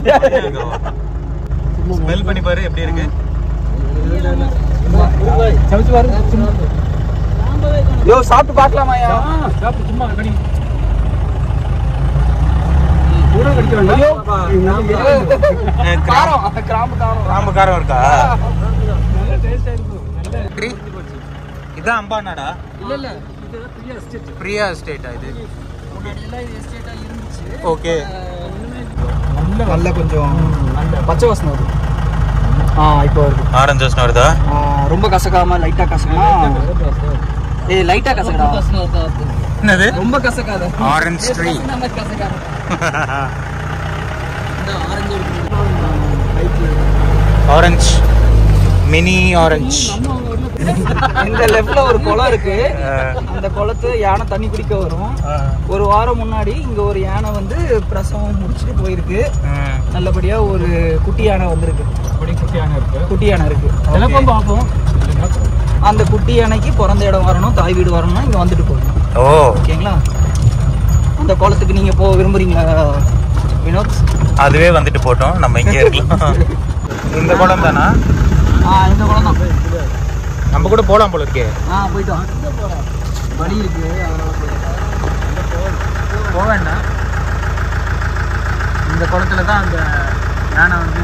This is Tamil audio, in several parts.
ஸ்மெல் பண்ணி பாரு எப்படி இருக்கு சமைச்சு பாரு சும்மா யோ சாப்பிட்டு பார்க்கலாமாயா ஆ, சாப்பிடு சும்மா கடி கூட கடிக்க வேண்டாம் காரம் கிராம்பு காரம் கிராம்பு காரம் இருக்கா நல்ல டேஸ்டா இருக்கும் நல்ல ட்ரீ இதான் அம்பானாடா இல்ல இல்ல இது பிரியா ஸ்டேட் பிரியா எஸ்டேட்டா இது முன்னாடி எல்லாம் இது எஸ்டேட்டா இருந்துச்சு ஓகே நல்ல நல்ல கொஞ்சம் நல்ல பச்சை வாசனை வருது ஆ இப்போ வருது ஆரஞ்சு ஜூஸ் வருதா ஆ, ரொம்ப கசக்காம லைட்டா கசக்கனா ஏய் லைட்டா கசக்கடா என்னது ரொம்ப கசக்காத ஆரஞ்சு ட்ரீ நம்ம கசக்காத இந்த ஆரஞ்சு ஆரஞ்சு மினி ஆரஞ்சு இந்த லெஃப்ட்ல ஒரு குளம் இருக்கு அந்த குளத்து யானை தண்ணி குடிக்க வரும் ஒரு வாரம் முன்னாடி இங்க ஒரு யானை வந்து பிரசவம் முடிச்சுட்டு போயிருக்கு நல்லபடியா ஒரு குட்டி யானை வந்திருக்கு அப்படி குட்டியான இருக்கு குட்டி யானை இருக்கு எனக்கும் பார்ப்போம் அந்த குட்டி யானைக்கு பிறந்த இடம் வரணும் தாய் வீடு வரணும்னா இங்க வந்துட்டு போகணும் ஓ ஓகேங்களா அந்த குளத்துக்கு நீங்க போக விரும்புறீங்களா வினோத் அதுவே வந்துட்டு போட்டோம் நம்ம இங்கே இருக்கலாம் இந்த குளம் தானா ஆ இந்த குளம் தான் நம்ம கூட போலாம் போல இருக்கே ஆ போயிட்டு வாங்க வழி இருக்கு அதனால போயிட்டு போக வேண்டாம் இந்த குளத்துல தான் அந்த யானை வந்து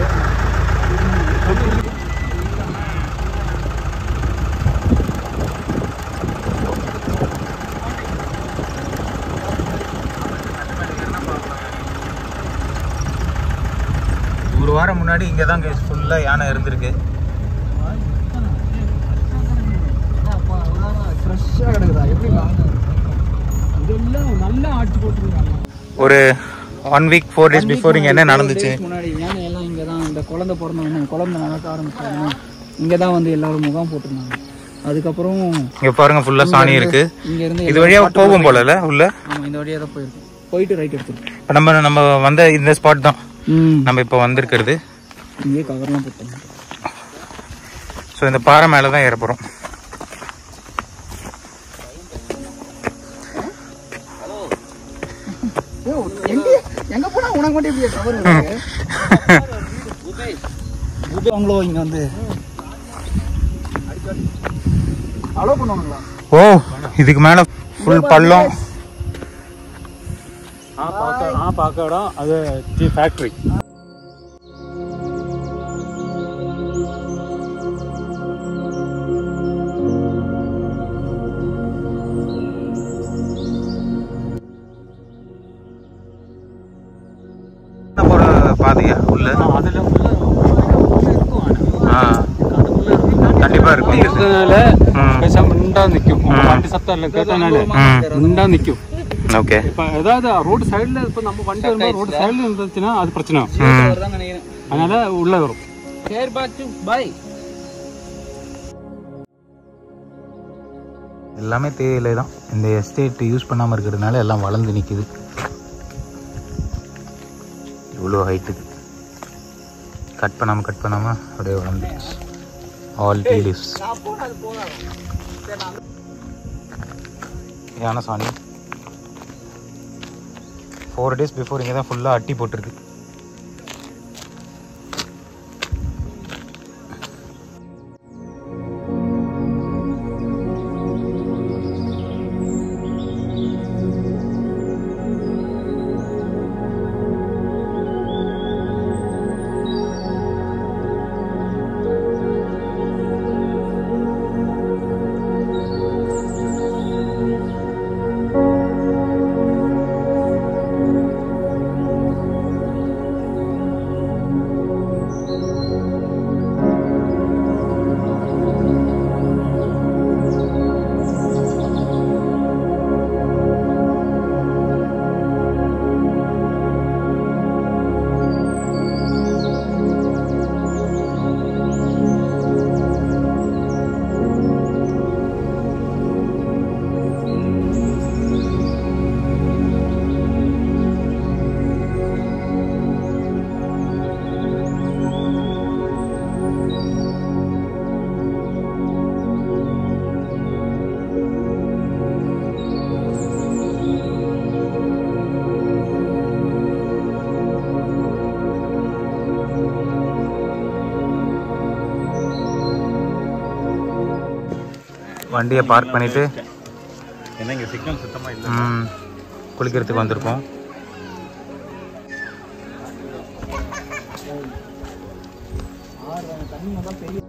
ஒரு வாரம் முன்னாடி இங்கே தான் ஃபுல்லாக யானை இருந்திருக்கு ஃப்ரெஷ்ஷாக கிடக்குதா எப்படி இதெல்லாம் நல்லா ஆட்சி போட்டுருக்காங்க ஒரு one week four days before இங்கே என்ன நடந்துச்சு முன்னாடி யானை எல்லாம் இங்கே தான் இந்த குழந்தை பிறந்தவொடனே குழந்தை நடக்க ஆரம்பிச்சாங்க இங்கே தான் வந்து எல்லாரும் முகாம் போட்டிருந்தாங்க அதுக்கப்புறம் இங்கே பாருங்க ஃபுல்லாக சாணி இருக்கு இங்க இருந்து இது வழியா போகும் போலல உள்ள ஆமாம் இந்த வழியாக தான் போயிருக்கோம் போயிட்டு ரைட் எடுத்துருக்கோம் இப்போ நம்ம நம்ம வந்த இந்த ஸ்பாட் தான் ம் நம்ம இப்போ வந்திருக்கிறது இங்கேயே கவர்லாம் போட்டாங்க ஸோ இந்த பாறை மேலே தான் ஏற போகிறோம் எங்க எங்க போனா உனக்கு மட்டும் இப்படி கவர் அவங்களோ இங்க வந்து அலோ பண்ணுவாங்களா ஓ இதுக்கு மேலே ஃபுல் பள்ளம் ஆ பார்க்க ஆ பார்க்க இடம் அது டீ ஃபேக்ட்ரி போகிற பாதையா உள்ள அதில் உள்ள ஆ கண்டிப்பாக இருக்கும் இருக்கிறதுனால ம். பேசாம நின்றா நிற்கும் ம். வண்டி சத்தம் இல்லை கேட்டனால ம் நின்றா நிற்கும் ஓகே இப்போ ஏதாவது ரோடு சைடில் இப்போ நம்ம வண்டி வரும்போது ரோடு சைடில் இருந்துச்சுன்னா அது பிரச்சனை ம் தான் நினைக்கிறேன் அதனால உள்ள வரும் சரி பாச்சு பாய் எல்லாமே தேயிலை தான் இந்த எஸ்டேட் யூஸ் பண்ணாமல் இருக்கிறதுனால எல்லாம் வளர்ந்து நிற்குது இவ்வளோ ஹைட்டுக்கு கட் பண்ணாமல் கட் பண்ணாமல் அப்படியே வளர்ந்துருச்சு ஆல் டீ லீவ்ஸ் யானை சாணி ஃபோர் டேஸ் பிஃபோர் இங்கே தான் ஃபுல்லாக அட்டி போட்டிருக்கு வண்டியை பார்க் பண்ணிட்டு ஏன்னா இங்கே சிக்னல் சுத்தமாக இல்லை ம், குளிக்கிறதுக்கு வந்திருக்கோம் ஆறு தண்ணி நல்லா பெரிய